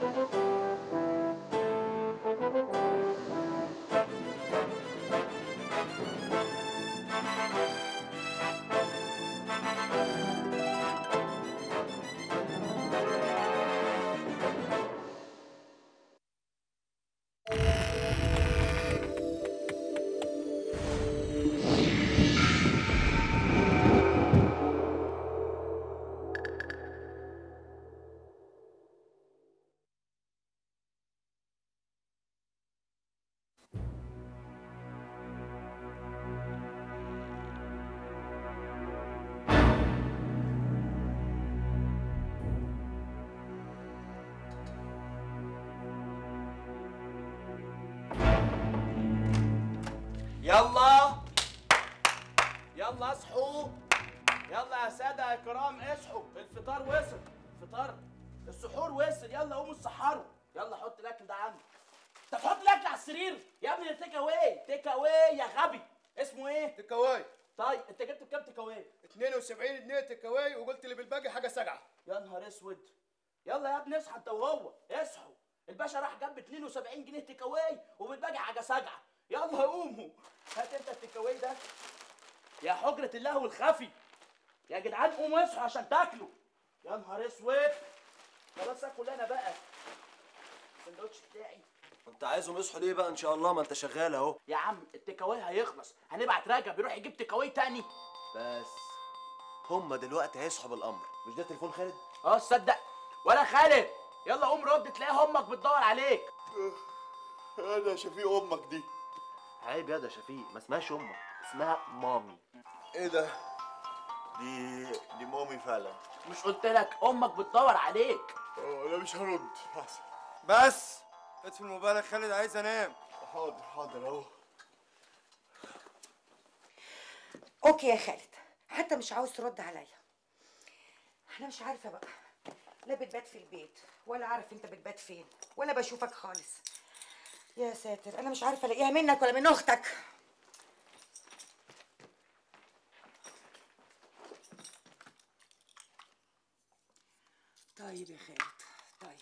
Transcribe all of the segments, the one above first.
يلا يلا اصحوا يلا يا ساده يا كرام اصحوا الفطار وصل الفطار السحور وصل يلا قوموا اتسحروا يلا حط الاكل ده عندك انت تحط الاكل على السرير يا ابني ده تيك اواي تيك اواي يا غبي اسمه ايه تيك اواي طيب انت جبت بكام تيك اواي 72 جنيه تيك اواي وقلت اللي بالباقي حاجه سجعه يا نهار اسود يلا يا ابني اصحى انت وهو اصحوا الباشا راح جاب 72 جنيه تيك اواي وبالباقي حاجه سجعه يلا قوموا هات انت التيك اواي ده يا حجرة اللهو الخفي يا جدعان قوموا اصحوا عشان تاكلوا يا نهار اسود خلاص اكل انا بقى السندوتش بتاعي انت عايزهم يصحوا ليه بقى ان شاء الله ما انت شغال اهو يا عم التيك اواي هيخلص هنبعت رجب يروح يجيب تيك اواي تاني بس هم دلوقتي هيصحوا بالامر مش ده تليفون خالد اه تصدق ولا خالد يلا قوم رد تلاقي امك بتدور عليك انا شفيق امك دي عيب يا ده شفيق ما اسمهاش امك اسمها مامي ايه ده دي دي مامي فعلا مش قلت لك امك بتدور عليك انا مش هرد احسن بس اطفي الموبايل خالد عايز انام حاضر حاضر اهو اوكي يا خالد حتى مش عاوز ترد عليا انا مش عارفه بقى لا بتبات في البيت ولا عارف انت بتبات فين ولا بشوفك خالص يا ساتر انا مش عارفه الاقيها منك ولا من اختك طيب يا خالد طيب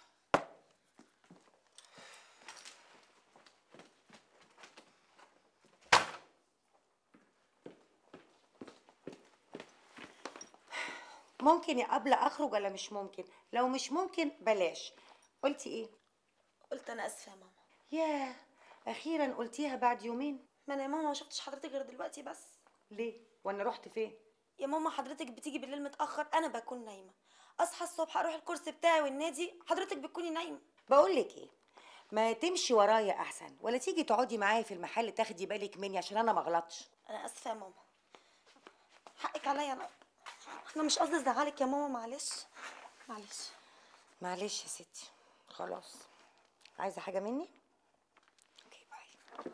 ممكن يا قبل اخرج ولا مش ممكن لو مش ممكن بلاش قلتي ايه قلت انا اسفه يا ماما ياه اخيرا قلتيها بعد يومين ما انا يا ماما ما شفتش حضرتك غير دلوقتي بس ليه وانا رحت فين يا ماما حضرتك بتيجي بالليل متاخر انا بكون نايمه اصحى الصبح اروح الكورس بتاعي والنادي حضرتك بتكوني نايمه بقول لك ايه ما تمشي ورايا احسن ولا تيجي تقعدي معايا في المحل تاخدي بالك مني عشان انا ما اغلطش انا اسفه يا ماما حقك عليا انا انا مش قصدي ازعلك يا ماما معلش معلش معلش يا ستي خلاص عايزه حاجه مني اوكي باي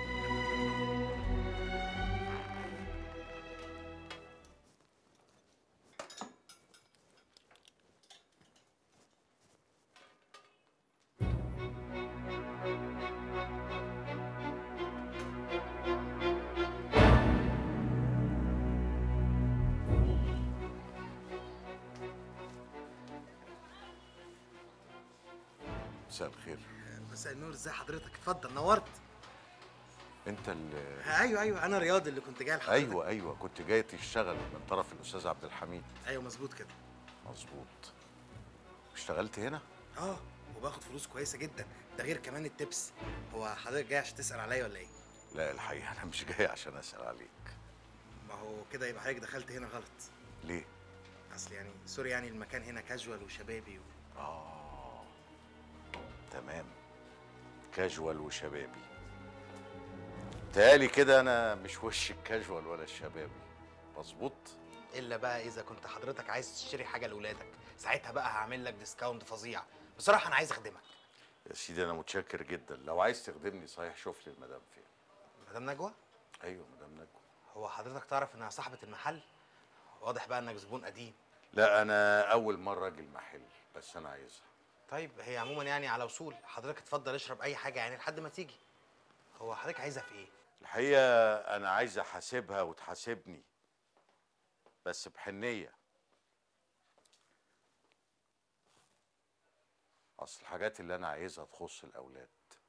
مساء الخير مساء النور ازي حضرتك اتفضل نورت انت اللي ايوه ايوه انا رياض اللي كنت جاي لحضرتك ايوه ايوه كنت جاي تشتغل من طرف الاستاذ عبد الحميد ايوه مظبوط كده مظبوط اشتغلت هنا اه وباخد فلوس كويسه جدا ده غير كمان التبس هو حضرتك جاي عشان تسال عليا ولا ايه لا الحقيقه انا مش جاي عشان اسال عليك ما هو كده يبقى حضرتك دخلت هنا غلط ليه اصل يعني سوري يعني المكان هنا كاجوال وشبابي و... اه تمام كاجوال وشبابي تالي كده انا مش وش الكاجوال ولا الشبابي مظبوط الا بقى اذا كنت حضرتك عايز تشتري حاجه لاولادك ساعتها بقى هعمل لك ديسكاونت فظيع بصراحه انا عايز اخدمك يا سيدي انا متشكر جدا لو عايز تخدمني صحيح شوف لي المدام فين مدام نجوى ايوه مدام نجوى هو حضرتك تعرف انها صاحبه المحل واضح بقى انك زبون قديم لا انا اول مره اجي المحل بس انا عايزها طيب هي عموما يعني على وصول حضرتك اتفضل اشرب اي حاجه يعني لحد ما تيجي هو حضرتك عايزها في ايه الحقيقه انا عايز احاسبها وتحاسبني بس بحنيه اصل الحاجات اللي انا عايزها تخص الاولاد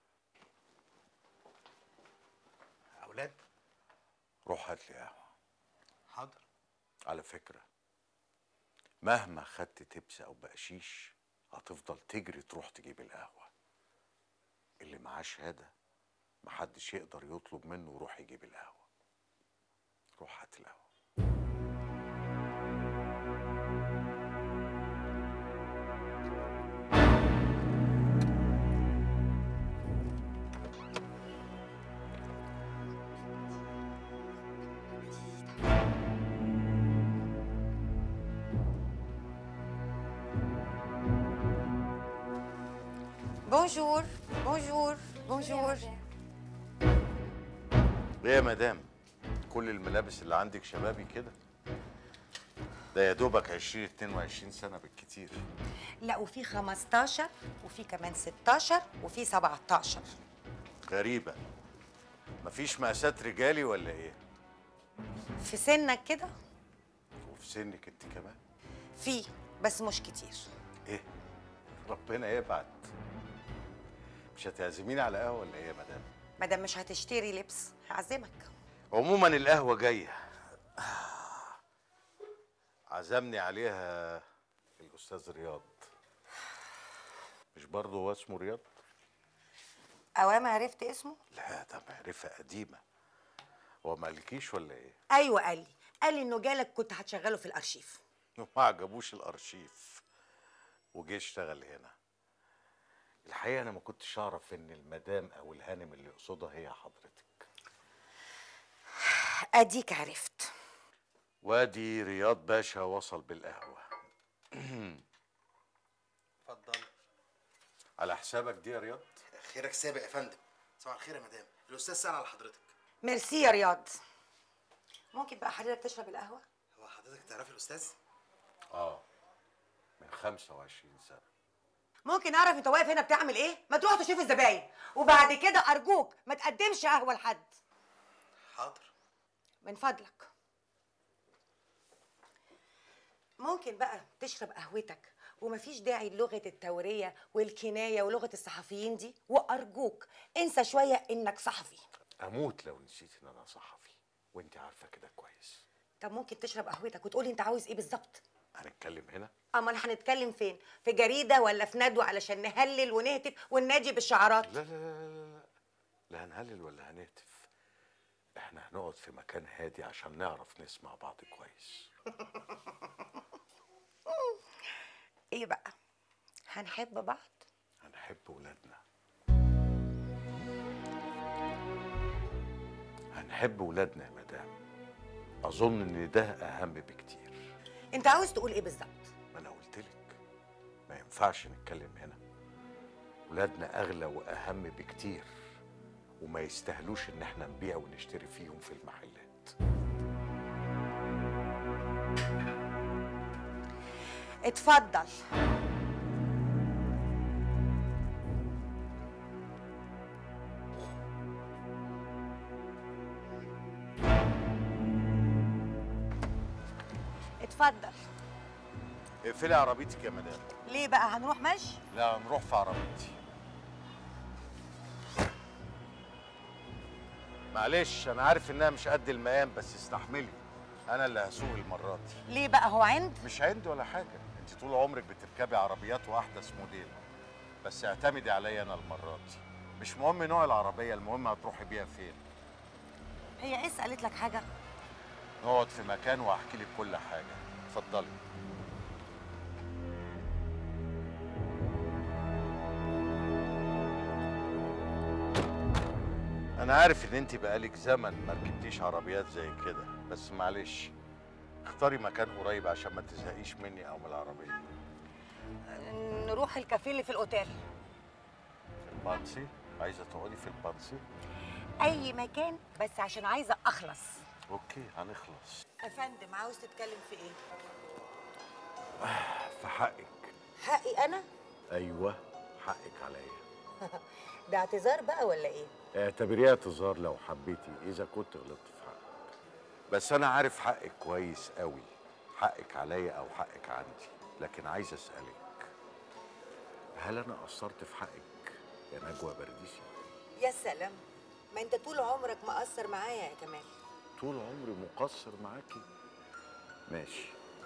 اولاد روح هات لي قهوه حاضر على فكره مهما خدت تبس او بقشيش هتفضل تجري تروح تجيب القهوه اللي معاه شهاده محدش يقدر يطلب منه يروح يجيب القهوه روح هات القهوه بونجور بونجور بونجور ايه يا مدام كل الملابس اللي عندك شبابي كده ده يا دوبك 20 22 سنه بالكتير لا وفي 15 وفي كمان 16 وفي 17 غريبه مفيش مقاسات رجالي ولا ايه في سنك كده وفي سنك انت كمان في بس مش كتير ايه ربنا يبعت مش هتعزميني على قهوه ولا ايه يا مدام مادام مش هتشتري لبس هعزمك عموما القهوه جايه عزمني عليها الاستاذ رياض مش برضه هو اسمه رياض اوام عرفت اسمه لا ده معرفه قديمه هو ما قالكيش ولا ايه ايوه قال لي قال لي انه جالك كنت هتشغله في الارشيف ما عجبوش الارشيف وجه اشتغل هنا الحقيقه انا ما كنتش اعرف ان المدام او الهانم اللي يقصدها هي حضرتك اديك عرفت وادي رياض باشا وصل بالقهوه اتفضل على حسابك دي يا رياض خيرك سابق يا فندم صباح الخير يا مدام الاستاذ سأل على حضرتك ميرسي يا رياض ممكن بقى حضرتك تشرب القهوه هو حضرتك تعرفي الاستاذ اه من 25 سنه ممكن اعرف انت واقف هنا بتعمل ايه ما تروح تشوف الزباين وبعد كده ارجوك ما تقدمش قهوه لحد حاضر من فضلك ممكن بقى تشرب قهوتك ومفيش داعي للغة التورية والكناية ولغة الصحفيين دي وأرجوك انسى شوية إنك صحفي اموت لو نسيت ان انا صحفي وانت عارفه كده كويس طب ممكن تشرب قهوتك وتقولي أنت عاوز إيه بالظبط هنتكلم هنا أمال هنتكلم فين في جريدة ولا في ندوة علشان نهلل ونهتف وننادي بالشعارات لا لا لا لا لا لا هنهلل ولا هنهتف احنا هنقعد في مكان هادي عشان نعرف نسمع بعض كويس إيه بقى هنحب بعض هنحب ولادنا هنحب ولادنا يا مدام اظن ان ده اهم بكتير أنت عاوز تقول إيه بالظبط ما انا قلت لك ما ينفعش نتكلم هنا ولادنا اغلى واهم بكتير وما يستاهلوش ان احنا نبيع ونشتري فيهم في المحلات اتفضل اتفضل اقفلي عربيتك يا مدام ليه بقى هنروح مشي لا نروح في عربيتي معلش انا عارف انها مش قد المقام بس استحملي انا اللي هسوق المره دي ليه بقى هو عند مش عندي ولا حاجه انت طول عمرك بتركبي عربيات واحدث موديل بس اعتمدي عليا انا المره دي مش مهم نوع العربيه المهم هتروحي بيها فين هي اس قالت لك حاجه نقعد في مكان واحكي لك كل حاجه اتفضلي انا عارف ان انت بقالك زمن ما ركبتيش عربيات زي كده بس معلش اختاري مكان قريب عشان ما تزهقيش مني او من العربيه نروح الكافيه اللي في الاوتيل في البانسي عايزه تقعدي في البانسي اي مكان بس عشان عايزه اخلص اوكي هنخلص يا فندم عاوز تتكلم في ايه في حقك حقي انا ايوه حقك عليا ده اعتذار بقى ولا ايه اعتبريها اعتذار لو حبيتي اذا كنت غلطت في حقك بس انا عارف حقك كويس قوي حقك عليا او حقك عندي لكن عايز اسالك هل انا قصرت في حقك يا نجوى برديسي يا سلام ما انت طول عمرك مقصر معايا يا كمال طول عمري مقصر معاكي ماشي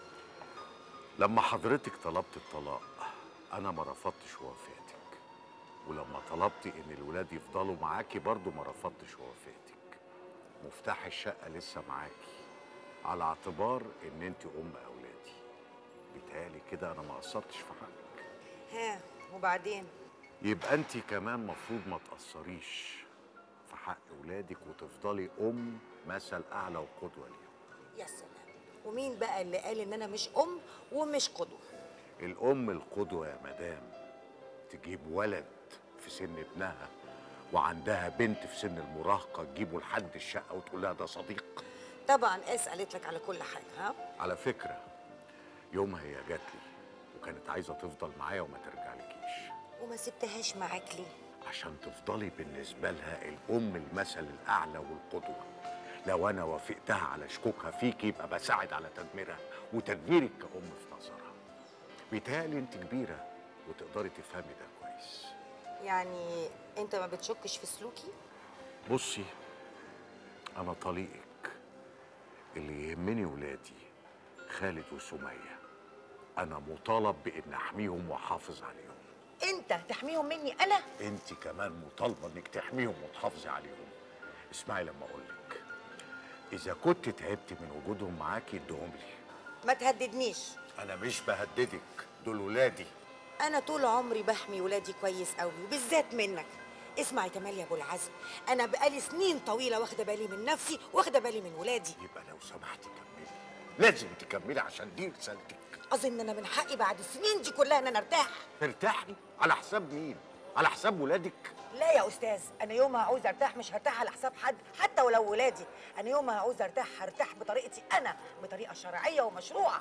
لما حضرتك طلبت الطلاق انا ما رفضتش وافقتك ولما طلبتي ان الولاد يفضلوا معاكي برضو ما رفضتش وافقتك مفتاح الشقه لسه معاكي على اعتبار ان انت ام اولادي بيتهيألي كده انا ما قصرتش في حقك ها وبعدين يبقى انت كمان مفروض ما تقصريش في حق ولادك وتفضلي ام مثل اعلى وقدوه ليهم يا سلام ومين بقى اللي قال ان انا مش ام ومش قدوه الام القدوه يا مدام تجيب ولد في سن ابنها وعندها بنت في سن المراهقه تجيبه لحد الشقه وتقول لها ده صديق طبعا اس قالت لك على كل حاجه ها على فكره يومها هي جات لي وكانت عايزه تفضل معايا وما ترجعلكيش وما سبتهاش معاك ليه عشان تفضلي بالنسبة لها الأم المثل الأعلى والقدوة لو أنا وافقتها على شكوكها فيك يبقى بساعد على تدميرها وتدميرك كأم في نظرها بيتهيألي أنت كبيرة وتقدري تفهمي ده كويس يعني انت ما بتشكش في سلوكي بصي أنا طليقك اللي يهمني ولادي خالد وسمية أنا مطالب بإن أحميهم وأحافظ عليهم انت تحميهم مني انا انت كمان مطالبه انك تحميهم وتحافظي عليهم اسمعي لما اقول لك اذا كنت تعبت من وجودهم معاكي اديهم لي ما تهددنيش انا مش بهددك دول ولادي انا طول عمري بحمي ولادي كويس قوي وبالذات منك اسمع يا كمال يا ابو العزم انا بقالي سنين طويله واخده بالي من نفسي واخده بالي من ولادي يبقى لو سمحتي كملي لازم تكملي عشان دي رسالتك اظن ان من حقي بعد السنين دي كلها ان انا ارتاح ارتاحي على حساب مين على حساب ولادك لا يا استاذ انا يوم ما هعوز ارتاح مش هرتاح على حساب حد حتى ولو ولادي انا يوم ما هعوز ارتاح هرتاح بطريقتي انا بطريقه شرعيه ومشروعه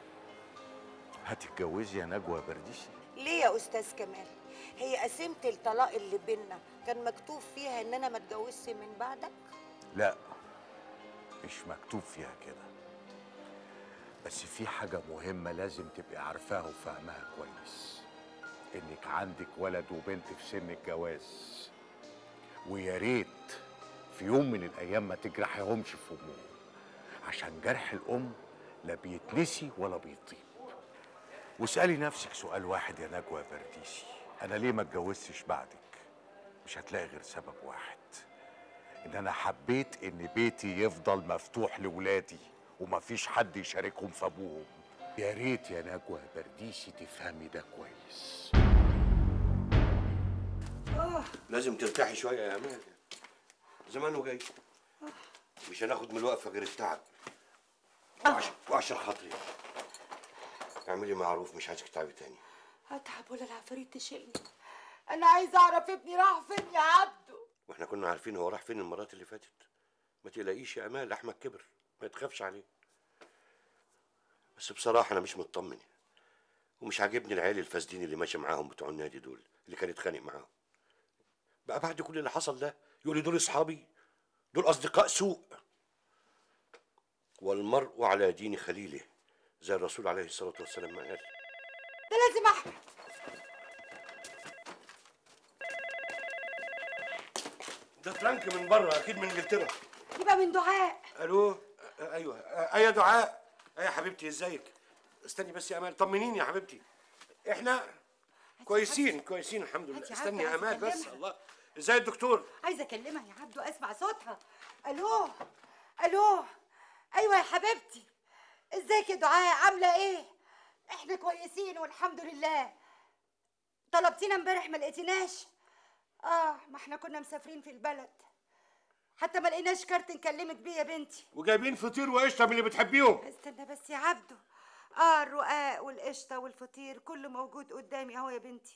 هتتجوزي يا نجوى برديسي ليه يا استاذ كمال هي قسيمه الطلاق اللي بينا كان مكتوب فيها ان انا ما اتجوزش من بعدك لا مش مكتوب فيها كده بس في حاجة مهمة لازم تبقي عارفاها وفاهماها كويس إنك عندك ولد وبنت في سن الجواز ويا ريت في يوم من الأيام ما تجرحيهمش في أمهم عشان جرح الأم لا بيتنسي ولا بيطيب واسألي نفسك سؤال واحد يا نجوى برديسي أنا ليه ما اتجوزتش بعدك؟ مش هتلاقي غير سبب واحد ان انا حبيت ان بيتي يفضل مفتوح لولادي ومفيش حد يشاركهم في ابوهم يا ريت يا نجوى برديسي تفهمي ده كويس لازم ترتاحي شويه يا امال زمانه جاي مش هناخد من الوقفه غير التعب وعشان, وعشان خاطري اعملي معروف مش عايزك تتعبي تاني اتعب ولا العفاريت تشيلني انا عايزه اعرف ابني راح فين يا عبده واحنا كنا عارفين هو راح فين المرات اللي فاتت ما تقلقيش يا امال احمد كبر ما تخافش عليه بس بصراحه انا مش مطمن ومش عاجبني العيال الفاسدين اللي ماشي معاهم بتوع النادي دول اللي كان يتخانق معاهم بقى بعد كل اللي حصل ده يقول لي دول اصحابي دول اصدقاء سوء والمرء على دين خليله زي الرسول عليه الصلاه والسلام ما قال ده لازم احمد ده فرانك من بره اكيد من انجلترا يبقى من دعاء الو أ- ايوه أ- ايوه دعاء ايوه يا حبيبتي ازيك استني بس يا امال طمنيني يا حبيبتي احنا كويسين كويسين الحمد لله هاتي استني يا عبد، امال عايزة بس أكلمها. الله ازاي الدكتور عايزه اكلمها يا عبده اسمع صوتها الو الو ايوه يا حبيبتي ازيك يا دعاء عامله ايه احنا كويسين والحمد لله طلبتينا امبارح ما لقيتيناش اه ما احنا كنا مسافرين في البلد حتى ما لقيناش كارت نكلمك بيه يا بنتي وجايبين فطير وقشطه من اللي بتحبيهم استنى بس يا عبده اه الرقاق والقشطه والفطير كله موجود قدامي اهو يا بنتي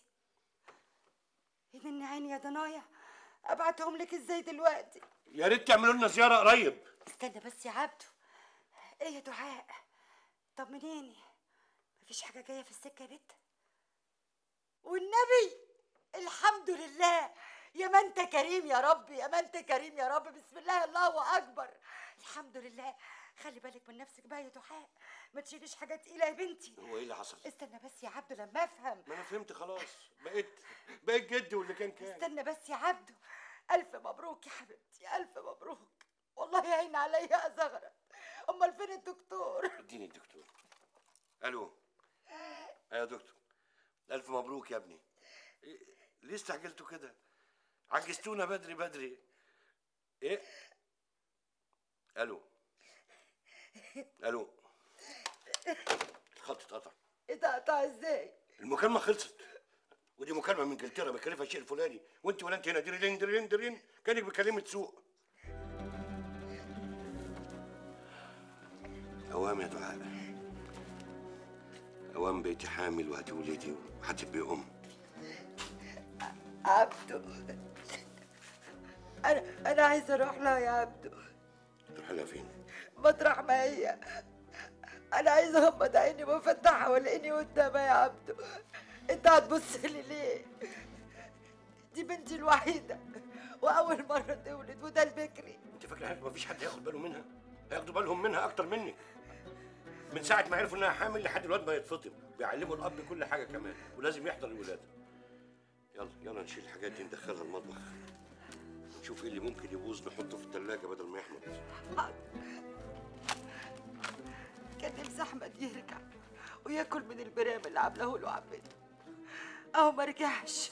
من عيني يا ضنايا ابعتهم لك ازاي دلوقتي يا ريت تعملوا لنا زياره قريب استنى بس يا عبده ايه يا دعاء طمنيني مفيش حاجه جايه في السكه يا بت والنبي الحمد لله يا ما انت كريم يا رب يا ما انت كريم يا رب بسم الله الله اكبر الحمد لله خلي بالك من نفسك بقى يا دعاء ما تشيليش حاجه تقيله يا بنتي هو ايه اللي حصل؟ استنى بس يا عبدو لما افهم ما انا فهمت خلاص بقيت بقيت جدي واللي كان كان استنى بس يا عبدو الف مبروك يا حبيبتي الف مبروك والله يعين عليا يا زغره امال فين الدكتور اديني الدكتور الو ايوه يا دكتور الف مبروك يا ابني إيه، ليه استعجلتوا كده عجزتونا بدري بدري ايه الو الو الخط اتقطع اتقطع ازاي المكالمه خلصت ودي مكالمه من انجلترا بكلفها الشيء الفلاني وانت ولا انت هنا درين درين درين كانك بكلمه سوق اوام يا دعاء اوام بقيتي حامل وهتولدي وهتبقي ام عبدو انا انا عايزه اروح لها يا عبدو تروح لها فين مطرح ما هي انا عايزه اغمض عيني وافتحها والاقيني قدامها يا عبدو انت هتبص لي ليه دي بنتي الوحيده واول مره تولد وده البكري انت فاكره مفيش حد هياخد باله منها هياخدوا بالهم منها اكتر منك من ساعه ما عرفوا انها حامل لحد الواد ما يتفطم بيعلموا الاب كل حاجه كمان ولازم يحضر الولاده يلا يلا نشيل الحاجات دي ندخلها المطبخ نشوف ايه اللي ممكن يبوظ نحطه في الثلاجه بدل ما يحمض كان نفسي احمد يرجع وياكل من البرام اللي عاملاه له عمته اهو ما رجعش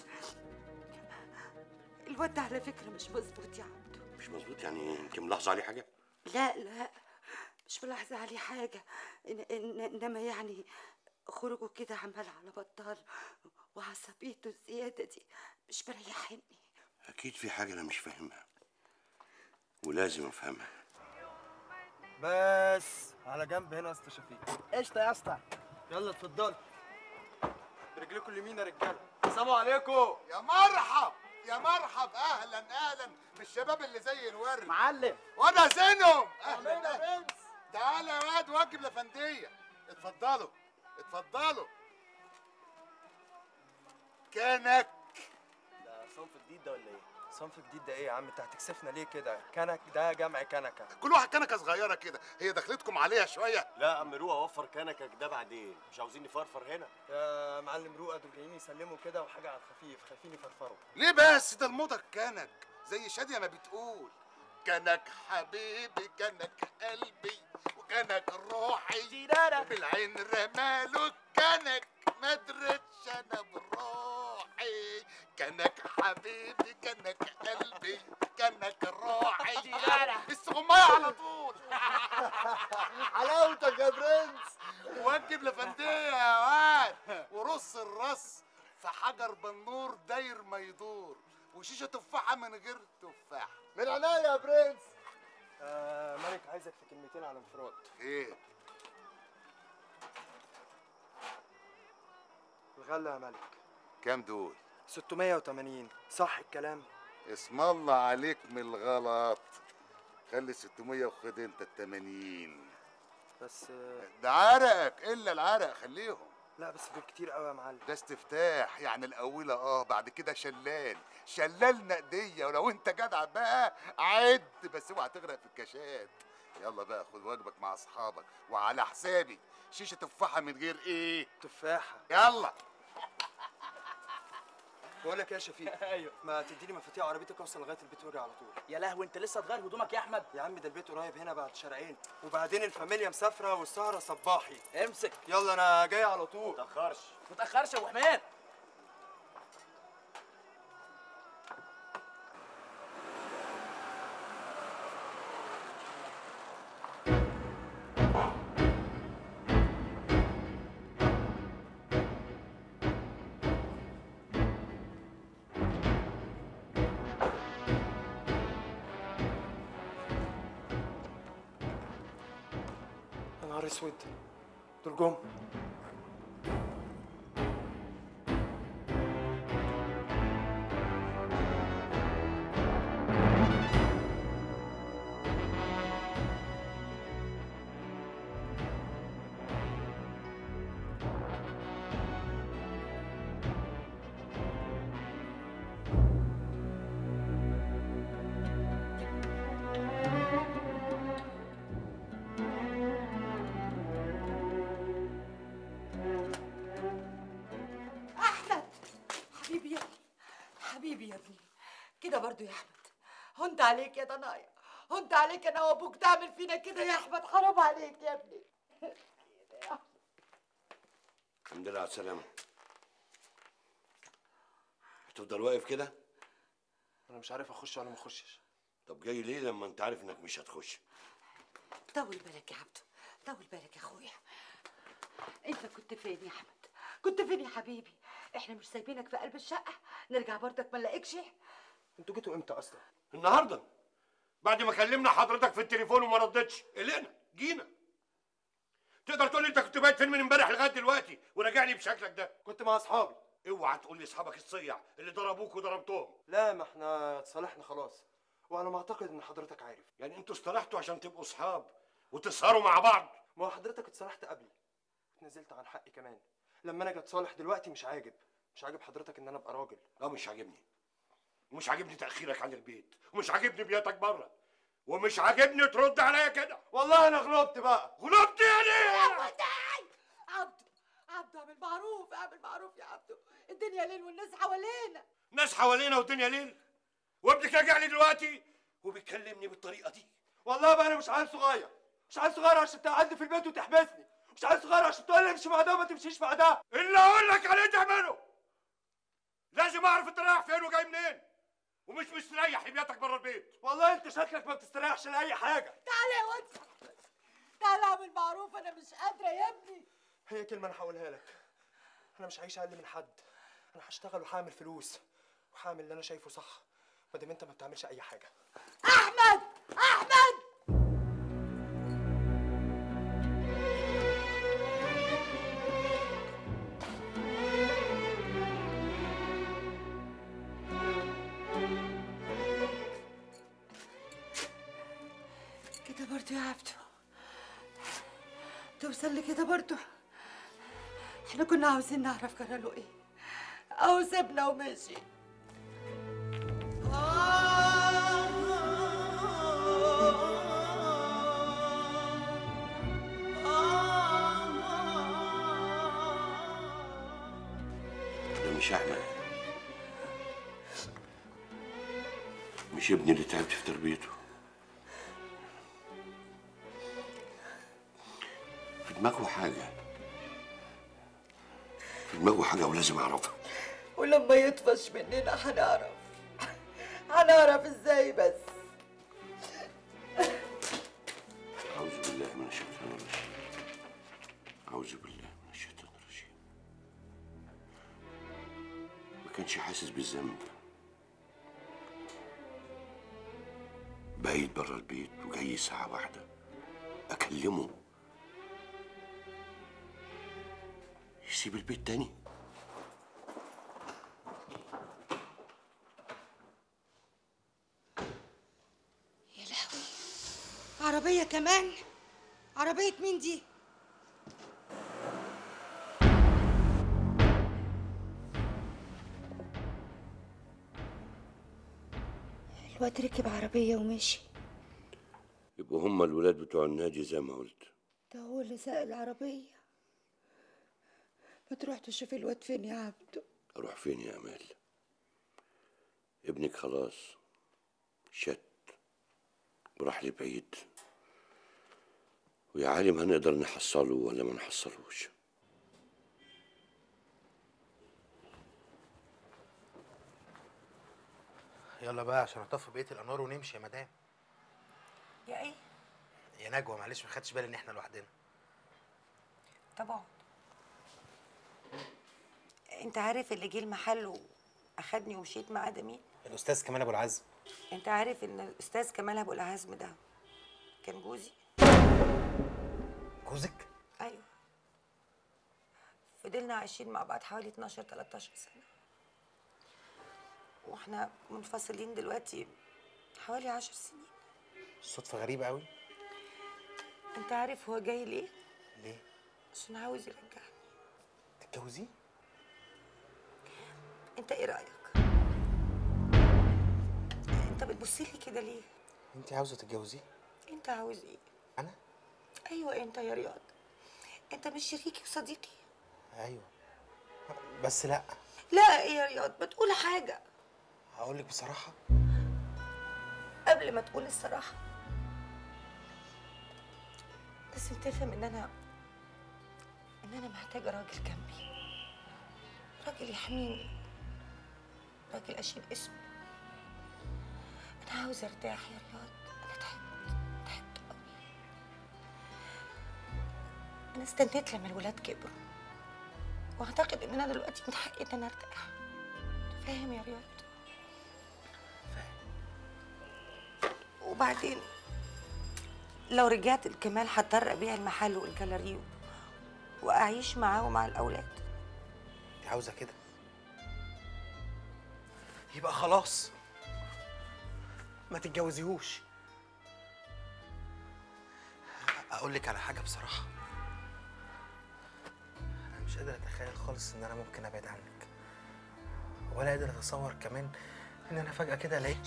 الواد ده على فكره مش مظبوط يا عبدو مش مظبوط يعني انت ملاحظه عليه حاجه لا لا مش ملاحظه عليه حاجه إن إن انما يعني خروجه كده عمال على بطال وعصبيته الزياده دي مش مريحني اكيد في حاجه انا مش فاهمها ولازم افهمها بس على جنب هنا يا اسطى شفيق قشطه يا اسطى يلا اتفضل برجلكم اليمين يا رجاله السلام عليكم يا مرحب يا مرحب اهلا اهلا بالشباب اللي زي الورد معلم وانا زينهم اهلا أهلاً. تعالى يا واد واجب لفنديه اتفضلوا اتفضلوا كانك ده صنف جديد ده ولا ايه؟ صنف جديد ده ايه يا عم انت هتكسفنا ليه كده؟ كنك ده جمع كنكه كل واحد كنكه صغيره كده هي دخلتكم عليها شويه لا يا عم روقه وفر كنكك ده بعدين مش عاوزين نفرفر هنا يا معلم رؤى دول جايين يسلموا كده وحاجه على الخفيف خايفين يفرفروا ليه بس ده الموضه كنك زي شاديه ما بتقول كنك حبيبي كنك قلبي وكنك روحي بالعين رماله كنك ما ادريتش انا بروحي كنك حبيبي كنك قلبي كنك روحي السغمايه على طول حلاوتك يا برنس وجب لفنديه يا واد ورص الرص في حجر بنور داير ما يدور وشيشه تفاحه من غير تفاح من عينيا يا برنس آه ملك عايزك في كلمتين على انفراد ايه الغله يا ملك كام دول 680 صح الكلام اسم الله عليك من الغلط خلي 600 وخد انت ال 80 بس آه ده عرقك الا العرق خليهم لا بس دول كتير قوي يا معلم ده استفتاح يعني الاولى اه بعد كده شلال شلال نقديه ولو انت جدع بقى عد بس اوعى تغرق في الكاشات يلا بقى خد واجبك مع اصحابك وعلى حسابي شيشه تفاحه من غير ايه تفاحه يلا بقول لك إيه يا شفيق ايوه ما تديني مفاتيح عربيتك اوصل لغايه البيت واجي على طول يا لهوي انت لسه تغير هدومك يا احمد يا عم ده البيت قريب هنا بعد شارعين وبعدين الفاميليا مسافره والسهره صباحي امسك يلا انا جاي على طول تاخرش ما تاخرش يا ابو حميد يا نهار اسود دول جم حبيبي يا ابني حبيبي يا ابني كده برضو يا احمد هنت عليك يا ضنايا هنت عليك انا وابوك تعمل فينا كده يا احمد حرام عليك يا ابني الحمد لله على السلامة هتفضل واقف كده؟ انا مش عارف اخش ولا ما اخشش طب جاي ليه لما انت عارف انك مش هتخش؟ طول بالك يا عبدو طول بالك يا اخويا انت كنت فين يا احمد كنت فين يا حبيبي احنا مش سايبينك في قلب الشقه نرجع برضك ما نلاقيكش انتوا جيتوا امتى اصلا النهارده بعد ما كلمنا حضرتك في التليفون وما ردتش قلقنا جينا تقدر تقول لي انت كنت بايت فين من امبارح لغايه دلوقتي وراجع لي بشكلك ده كنت مع اصحابي اوعى تقول لي اصحابك الصيع اللي ضربوك وضربتهم لا ما احنا اتصالحنا خلاص وانا ما اعتقد ان حضرتك عارف يعني انتوا اصطلحتوا عشان تبقوا اصحاب وتسهروا مع بعض ما هو حضرتك اتصالحت قبلي اتنزلت عن حقي كمان لما انا اجي اتصالح دلوقتي مش عاجب مش عاجب حضرتك ان انا ابقى راجل لا مش عاجبني ومش عاجبني تاخيرك عن البيت ومش عاجبني بياتك بره ومش عاجبني ترد عليا كده والله انا غلبت بقى غلبت يعني عبدو عبدو اعمل معروف اعمل معروف يا عبدو الدنيا ليل والناس حوالينا ناس حوالينا والدنيا ليل وابنك راجع لي دلوقتي وبيكلمني بالطريقه دي والله بقى انا مش عيل صغير مش عيل صغير عشان تقعدني في البيت وتحبسني مش عيل صغير عشان تقول لي امشي مع ده وما تمشيش مع ده اللي اقول لك عليه تعمله لازم اعرف انت رايح فين وجاي منين ومش مستريح لبياتك بره البيت والله انت شكلك ما بتستريحش لاي حاجه تعالى يا واد تعالى اعمل معروف انا مش قادره يا ابني هي كلمه انا هقولها لك انا مش هعيش اقل من حد انا هشتغل وهعمل فلوس وهعمل اللي انا شايفه صح ما دام انت ما بتعملش اي حاجه احمد احمد كده برضو يا عبدو توصل لي كده برضو احنا كنا عاوزين نعرف جراله ايه او سيبنا ومشي ده مش احمد مش ابني اللي تعبت في تربيته في دماغه حاجه في دماغه حاجه ولازم اعرفها ولما يطفش مننا هنعرف هنعرف ازاي بس أعوذ بالله من الشيطان الرجيم أعوذ بالله من الشيطان الرجيم ما كانش حاسس بالذنب بايت بره البيت وجاي ساعة واحدة أكلمه يسيب البيت تاني يا لهوي عربية كمان عربية مين دي؟ الواد ركب عربية ومشي يبقوا هما الولاد بتوع النادي زي ما قلت ده هو اللي ساق العربية ما تروح تشوف الواد فين يا عبدو أروح فين يا أمال ابنك خلاص شت وراح لبعيد ويا عالم هنقدر نحصله ولا ما نحصلوش يلا بقى عشان اطفي بقيه الانوار ونمشي يا مدام يا ايه؟ يا نجوى معلش ما خدتش بالي ان احنا لوحدنا طبعا انت عارف اللي جه المحل واخدني ومشيت معاه ده مين؟ الاستاذ كمال ابو العزم انت عارف ان الاستاذ كمال ابو العزم ده كان جوزي جوزك ايوه فضلنا عايشين مع بعض حوالي 12 13 سنه واحنا منفصلين دلوقتي حوالي 10 سنين صدفه غريبه قوي انت عارف هو جاي ليه ليه عشان عاوز يرجعني تتجوزيه انت ايه رايك انت بتبص لي كده ليه انت عاوزه تتجوزيه انت عاوز ايه انا ايوه انت يا رياض انت مش شريكي وصديقي ايوه بس لا لا يا رياض ما تقول حاجه هقول لك بصراحه قبل ما تقول الصراحه لازم تفهم ان انا ان انا محتاجه راجل جنبي راجل يحميني راجل اشيل اسمه انا عاوزه ارتاح يا رياض انا تعبت تعبت قوي انا استنيت لما الولاد كبروا واعتقد ان انا دلوقتي من حقي ان انا ارتاح فاهم يا رياض وبعدين لو رجعت الكمال هضطر ابيع المحل والجاليري واعيش معاه ومع الاولاد انت عاوزه كده يبقى خلاص ما تتجوزيهوش اقول لك على حاجه بصراحه انا مش قادر اتخيل خالص ان انا ممكن ابعد عنك ولا قادر اتصور كمان ان انا فجاه كده الاقي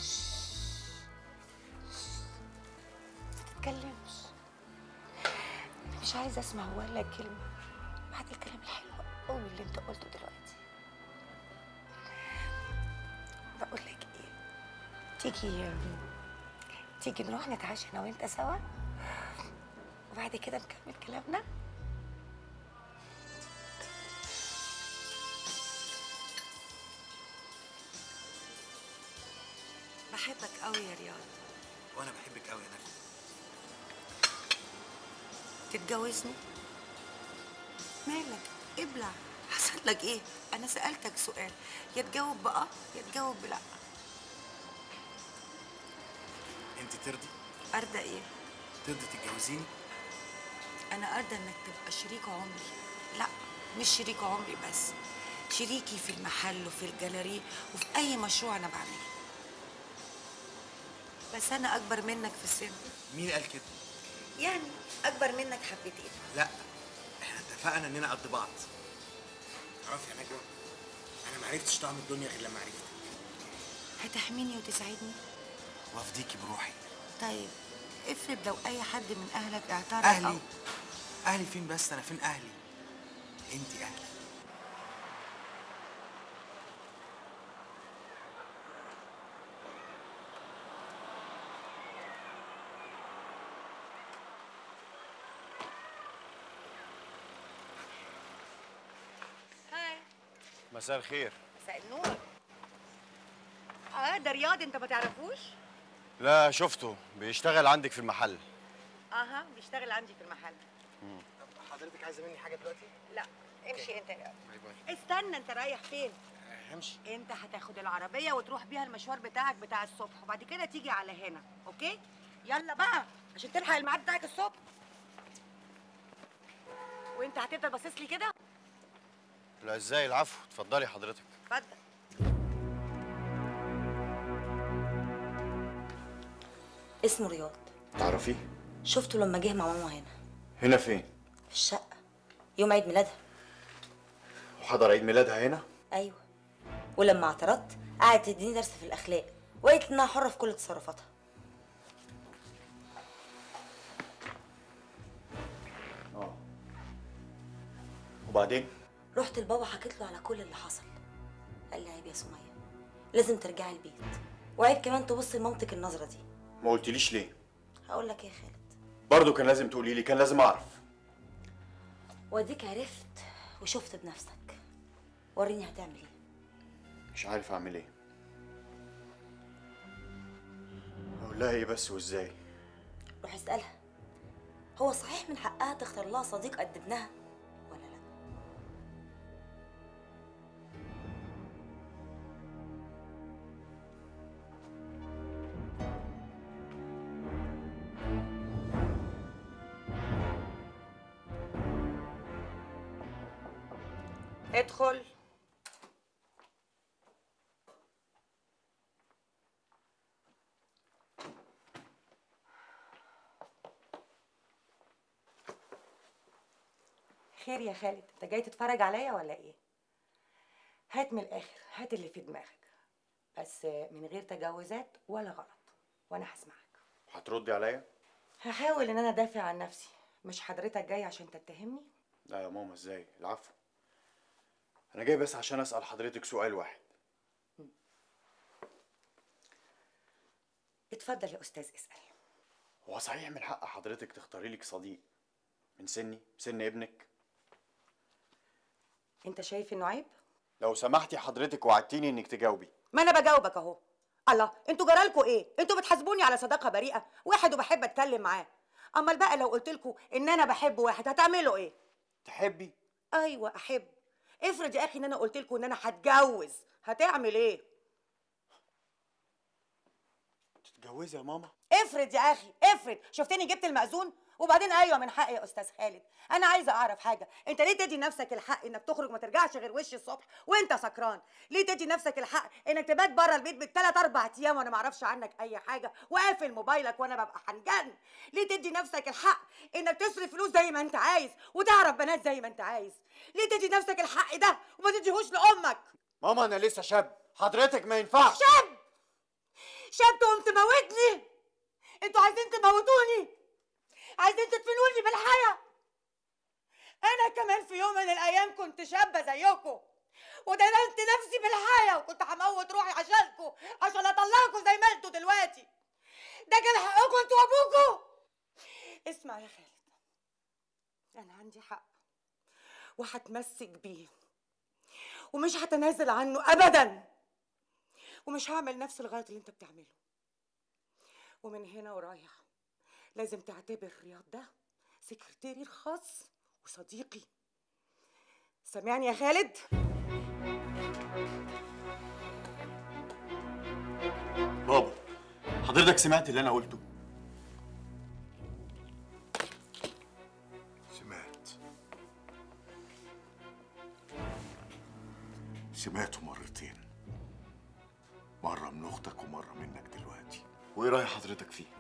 تتكلمش انا مش عايزه اسمع ولا كلمه بعد الكلام الحلو قوي اللي انت قلته دلوقتي بقول لك ايه تيجي تيجي نروح نتعشى انا وانت سوا وبعد كده نكمل كلامنا بحبك قوي يا رياض وانا بحبك قوي يا نجم تتجوزني مالك ابلع حصل لك ايه انا سالتك سؤال يا تجاوب باه يا تجاوب بلا انت ترضي ارضى ايه ترضي تتجوزيني انا ارضى انك تبقى شريك عمري لا مش شريك عمري بس شريكي في المحل وفي الجاليري وفي اي مشروع انا بعمله بس انا اكبر منك في السن مين قال كده يعني اكبر منك حبتين لا احنا اتفقنا اننا قد بعض تعرفي يا نجوى انا ما عرفتش طعم الدنيا غير لما عرفتك هتحميني وتساعدني وافديكي بروحي طيب افرض لو اي حد من اهلك اعترض اهلي أو- اهلي فين بس انا فين اهلي انت اهلي هاي مساء الخير مساء النور اه ده رياض انت ما تعرفوش لا شفته بيشتغل عندك في المحل اها بيشتغل عندي في المحل حضرتك عايزه مني حاجه دلوقتي لا امشي انت يا رياض باي باي استنى انت رايح فين همشي انت هتاخد العربيه وتروح بيها المشوار بتاعك بتاع الصبح وبعد كده تيجي على هنا اوكي يلا بقى عشان تلحق الميعاد بتاعك الصبح وانت هتفضل باصص لي كده لا ازاي العفو اتفضلي حضرتك اتفضل اسمه رياض تعرفيه شفته لما جه مع ماما هنا هنا فين في الشقه يوم عيد ميلادها وحضر عيد ميلادها هنا ايوه ولما اعترضت قعدت تديني درس في الاخلاق وقالت انها حره في كل تصرفاتها اه وبعدين رحت لبابا حكيت له على كل اللي حصل قال لي عيب يا سميه لازم ترجعي البيت وعيب كمان تبصي لمامتك النظره دي ما قلتليش ليه هقول لك ايه يا خالد برضه كان لازم تقولي لي كان لازم اعرف واديك عرفت وشفت بنفسك وريني هتعمل ايه مش عارف اعمل ايه اقول لها ايه بس وازاي روح اسالها هو صحيح من حقها تختار لها صديق قد ابنها ولا لا ادخل خير يا خالد انت جاي تتفرج عليا ولا ايه هات من الاخر هات اللي في دماغك بس من غير تجاوزات ولا غلط وانا هسمعك هتردي عليا هحاول ان انا ادافع عن نفسي مش حضرتك جاي عشان تتهمني لا يا ماما ازاي العفو انا جاي بس عشان اسال حضرتك سؤال واحد اتفضل يا استاذ اسال هو صحيح من حق حضرتك تختاري لك صديق من سني سن ابنك انت شايف انه عيب لو سمحتي حضرتك وعدتيني انك تجاوبي ما انا بجاوبك اهو الله انتوا جرالكوا ايه انتوا بتحاسبوني على صداقه بريئه واحد وبحب اتكلم معاه امال بقى لو قلت لكم ان انا بحب واحد هتعملوا ايه تحبي ايوه احب افرض يا اخي ان انا قلت لكم ان انا هتجوز هتعمل ايه تتجوزي يا ماما افرض يا اخي افرض شفتني جبت المأذون وبعدين ايوه من حقي يا استاذ خالد انا عايزه اعرف حاجه انت ليه تدي نفسك الحق انك تخرج ما ترجعش غير وش الصبح وانت سكران ليه تدي نفسك الحق انك تبات بره البيت بالثلاث اربع ايام وانا ما اعرفش عنك اي حاجه وقافل موبايلك وانا ببقى هنجن ليه تدي نفسك الحق انك تصرف فلوس زي ما انت عايز وتعرف بنات زي ما انت عايز ليه تدي نفسك الحق ده وما تديهوش لامك ماما انا لسه شاب حضرتك ما ينفعش شاب شاب تقوم تموتني انتوا عايزين تموتوني عايزين تدفنوني بالحياة انا كمان في يوم من الايام كنت شابة زيكم ودللت نفسي بالحياة وكنت هموت روحي عشانكم عشان اطلعكم زي ما انتوا دلوقتي ده كان حقكم انتوا وابوكم اسمع يا خالد انا عندي حق وهتمسك بيه ومش هتنازل عنه ابدا ومش هعمل نفس الغلط اللي انت بتعمله ومن هنا ورايح لازم تعتبر رياض ده سكرتيري الخاص وصديقي سامعني يا خالد بابا حضرتك سمعت اللي انا قلته سمعت سمعته مرتين مرة من أختك ومرة منك دلوقتي وايه راي حضرتك فيه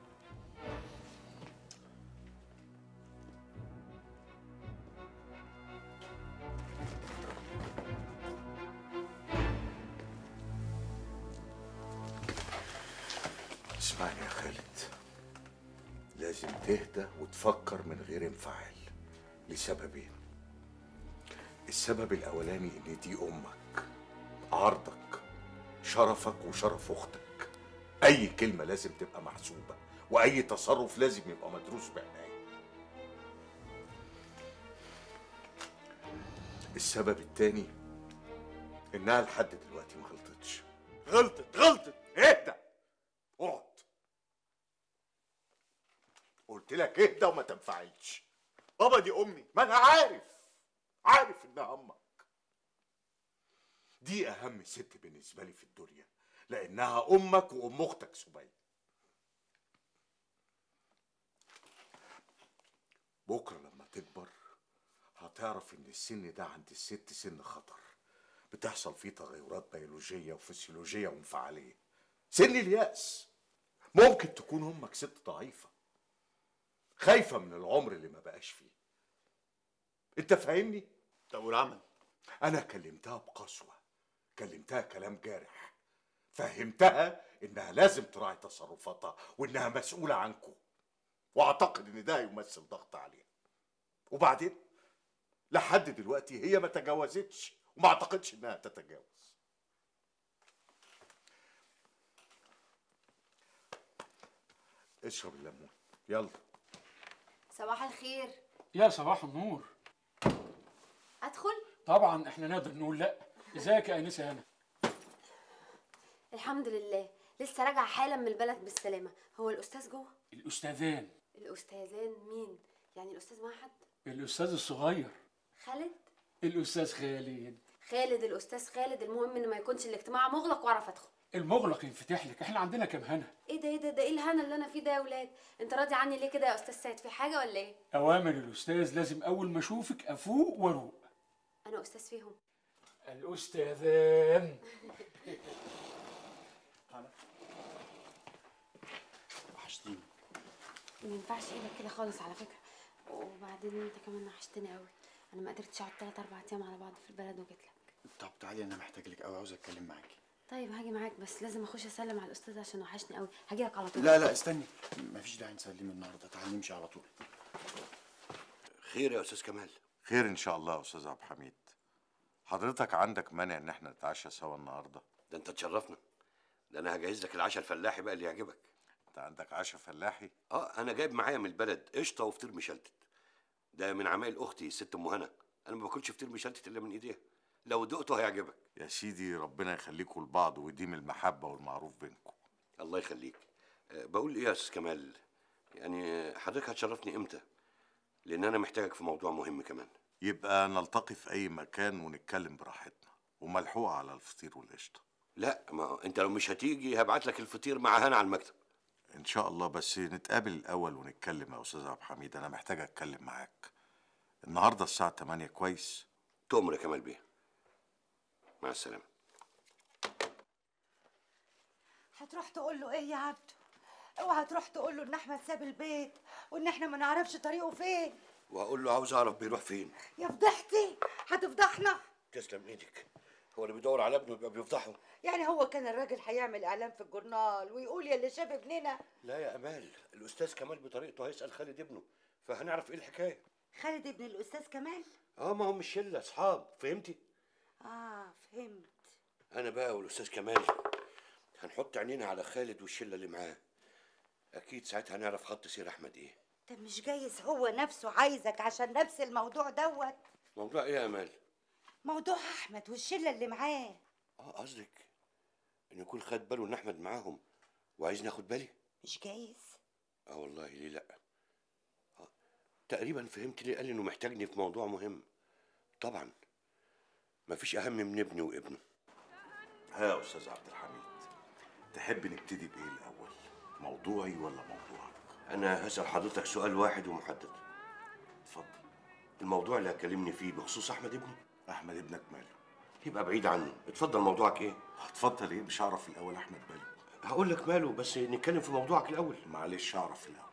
اسمعني يا خالد لازم تهدى وتفكر من غير انفعال لسببين السبب الأولاني إن دي أمك عرضك شرفك وشرف أختك أي كلمة لازم تبقى محسوبة وأي تصرف لازم يبقى مدروس بعناية السبب التاني إنها لحد دلوقتي ما غلطتش غلطت غلطت اهدى اقعد قلت لك اهدى وما تنفعلش بابا دي امي ما انا عارف عارف انها امك دي اهم ست بالنسبه لي في الدنيا لانها امك وام اختك سبيل بكره لما تكبر هتعرف ان السن ده عند الست سن خطر بتحصل فيه تغيرات بيولوجيه وفسيولوجيه وانفعاليه سن اليأس ممكن تكون امك ست ضعيفه خايفه من العمر اللي ما بقاش فيه انت فاهمني طب والعمل انا كلمتها بقسوه كلمتها كلام جارح فهمتها انها لازم تراعي تصرفاتها وانها مسؤوله عنكم واعتقد ان ده يمثل ضغط عليها وبعدين لحد دلوقتي هي ما تجاوزتش وما اعتقدش انها تتجاوز اشرب الليمون يلا صباح الخير يا صباح النور ادخل طبعا احنا نقدر نقول لا ازيك يا انسه هنا الحمد لله لسه راجعه حالا من البلد بالسلامه هو الاستاذ جوه الاستاذان الاستاذان مين يعني الاستاذ معاه حد الاستاذ الصغير خالد الاستاذ خالد خالد الاستاذ خالد المهم ان ما يكونش الاجتماع مغلق واعرف ادخل المغلق ينفتح لك احنا عندنا كام هنا ايه ده ايه ده ده ايه الهنا اللي انا فيه ده يا ولاد انت راضي عني ليه كده يا استاذ سيد في حاجه ولا ايه اوامر الاستاذ لازم اول ما اشوفك افوق واروق انا استاذ فيهم الاستاذان وحشتيني ما ينفعش ايدك كده خالص على فكره وبعدين انت كمان وحشتني قوي انا ما قدرتش اقعد 3 4 ايام على بعض في البلد وجيت لك طب تعالي انا محتاج لك قوي عاوز اتكلم معاكي طيب هاجي معاك بس لازم اخش اسلم على الاستاذ عشان وحشني قوي هاجي لك على طول لا لا استني مفيش داعي نسلم النهارده تعالي نمشي على طول خير يا استاذ كمال خير ان شاء الله يا استاذ عبد الحميد حضرتك عندك مانع ان احنا نتعشى سوا النهارده ده انت تشرفنا ده انا هجهز لك العشاء الفلاحي بقى اللي يعجبك انت عندك عشاء فلاحي اه انا جايب معايا من البلد قشطه وفطير مشلتت ده من عمايل اختي الست ام هنا انا ما باكلش فطير مشلتت الا من ايديها لو دقته هيعجبك يا سيدي ربنا يخليكوا لبعض ويديم المحبه والمعروف بينكم الله يخليك أه بقول ايه يا استاذ كمال يعني حضرتك هتشرفني امتى لان انا محتاجك في موضوع مهم كمان يبقى نلتقي في اي مكان ونتكلم براحتنا وملحوقه على الفطير والقشطه لا ما انت لو مش هتيجي هبعت لك الفطير مع هنا على المكتب ان شاء الله بس نتقابل الاول ونتكلم يا استاذ عبد الحميد انا محتاج اتكلم معاك النهارده الساعه 8 كويس تؤمر يا كمال بيه مع السلامه هتروح تقول له ايه يا عبده اوعى تروح تقول له ان احمد ساب البيت وان احنا ما نعرفش طريقه فين واقول له عاوز اعرف بيروح فين يا فضحتي هتفضحنا تسلم ايدك هو اللي بيدور على ابنه يبقى بيفضحه يعني هو كان الراجل هيعمل اعلان في الجورنال ويقول يا اللي شاف ابننا لا يا امال الاستاذ كمال بطريقته هيسال خالد ابنه فهنعرف ايه الحكايه خالد ابن الاستاذ كمال اه ما هم مش شله اصحاب فهمتي اه فهمت انا بقى والاستاذ كمال هنحط عينينا على خالد والشله اللي معاه اكيد ساعتها هنعرف خط سير احمد ايه طب مش جايز هو نفسه عايزك عشان نفس الموضوع دوت موضوع ايه يا امال موضوع احمد والشله اللي معاه اه قصدك ان يكون خد باله ان احمد معاهم وعايزني اخد بالي مش جايز اه والله ليه لا آه. تقريبا فهمت ليه قال لي انه محتاجني في موضوع مهم طبعا مفيش اهم من ابني وابنه ها يا استاذ عبد الحميد تحب نبتدي بايه الاول موضوعي ولا موضوعك انا هسال حضرتك سؤال واحد ومحدد اتفضل الموضوع اللي هكلمني فيه بخصوص احمد ابني احمد ابنك ماله يبقى بعيد عنه اتفضل موضوعك ايه اتفضل ايه مش هعرف الاول احمد ماله هقول لك ماله بس نتكلم في موضوعك الاول معلش اعرف الاول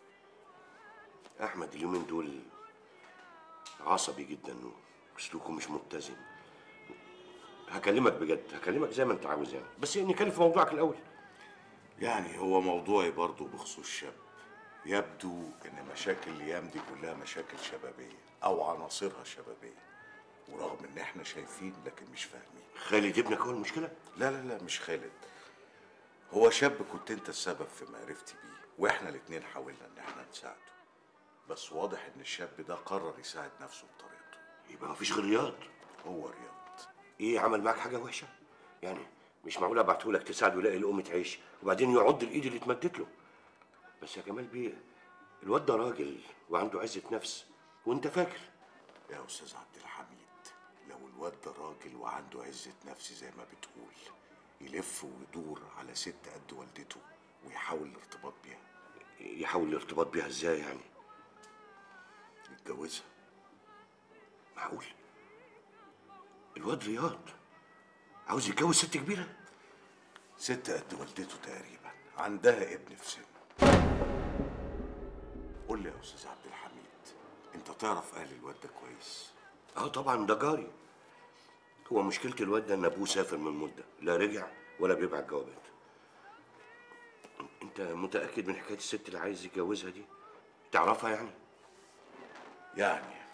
احمد اليومين دول عصبي جدا وسلوكه مش متزن هكلمك بجد هكلمك زي ما انت عاوز يعني بس نتكلم في موضوعك الاول يعني هو موضوعي برضه بخصوص شاب يبدو ان مشاكل الايام دي كلها مشاكل شبابيه او عناصرها شبابيه ورغم ان احنا شايفين لكن مش فاهمين خالد ابنك هو المشكله لا لا لا مش خالد هو شاب كنت انت السبب في معرفتي بيه واحنا الاتنين حاولنا ان احنا نساعده بس واضح ان الشاب ده قرر يساعد نفسه بطريقته يبقى مفيش غير رياض هو رياض ايه عمل معاك حاجه وحشه يعني مش معقول ابعتهولك تساعده يلاقي لقمه عيش وبعدين يعض الايد اللي اتمدت له بس يا كمال بيه الواد ده راجل وعنده عزه نفس وانت فاكر يا استاذ عبد الحميد لو الواد ده راجل وعنده عزه نفس زي ما بتقول يلف ويدور على ست قد والدته ويحاول الارتباط بيها يحاول الارتباط بيها ازاي يعني يتجوزها معقول الواد رياض عاوز يتجوز ست كبيره ست قد والدته تقريبا عندها ابن في سن قول لي يا استاذ عبد الحميد انت تعرف اهل الواد ده كويس اه طبعا ده جاري هو مشكله الواد ده ان ابوه سافر من مده لا رجع ولا بيبعت جوابات انت متاكد من حكايه الست اللي عايز يتجوزها دي تعرفها يعني يعني